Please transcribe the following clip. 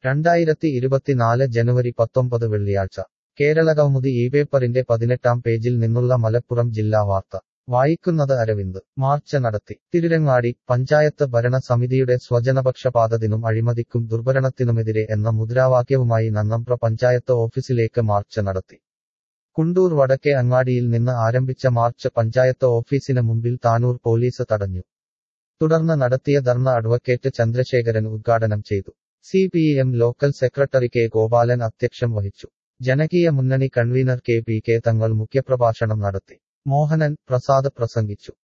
രണ്ടായിരത്തി ഇരുപത്തിനാല് ജനുവരി പത്തൊമ്പത് വെള്ളിയാഴ്ച കേരളകൗമുദി ഈ പേപ്പറിന്റെ പതിനെട്ടാം പേജിൽ നിന്നുള്ള മലപ്പുറം ജില്ലാ വാർത്ത വായിക്കുന്നത് അരവിന്ദ് മാർച്ച് നടത്തി തിരുരങ്ങാടി പഞ്ചായത്ത് ഭരണ സമിതിയുടെ സ്വജനപക്ഷപാതത്തിനും അഴിമതിക്കും ദുർഭരണത്തിനുമെതിരെ എന്ന മുദ്രാവാക്യവുമായി നന്നമ്പ്ര പഞ്ചായത്ത് ഓഫീസിലേക്ക് മാർച്ച് നടത്തി കുണ്ടൂർ വടക്കേ അങ്ങാടിയിൽ നിന്ന് ആരംഭിച്ച മാർച്ച് പഞ്ചായത്ത് ഓഫീസിന് മുമ്പിൽ താനൂർ പോലീസ് തടഞ്ഞു തുടർന്ന് നടത്തിയ ധർണ അഡ്വക്കേറ്റ് ചന്ദ്രശേഖരൻ ഉദ്ഘാടനം ചെയ്തു C P M local secretary K Gopalan അധ്യക്ഷം വഹിച്ചു ജനകീയ മുന്നണി കൺവീനർ കെ പി കെ തങ്ങൾ മുഖ്യപ്രഭാഷണം നടത്തി മോഹനൻ പ്രസാദ് പ്രസംഗിച്ചു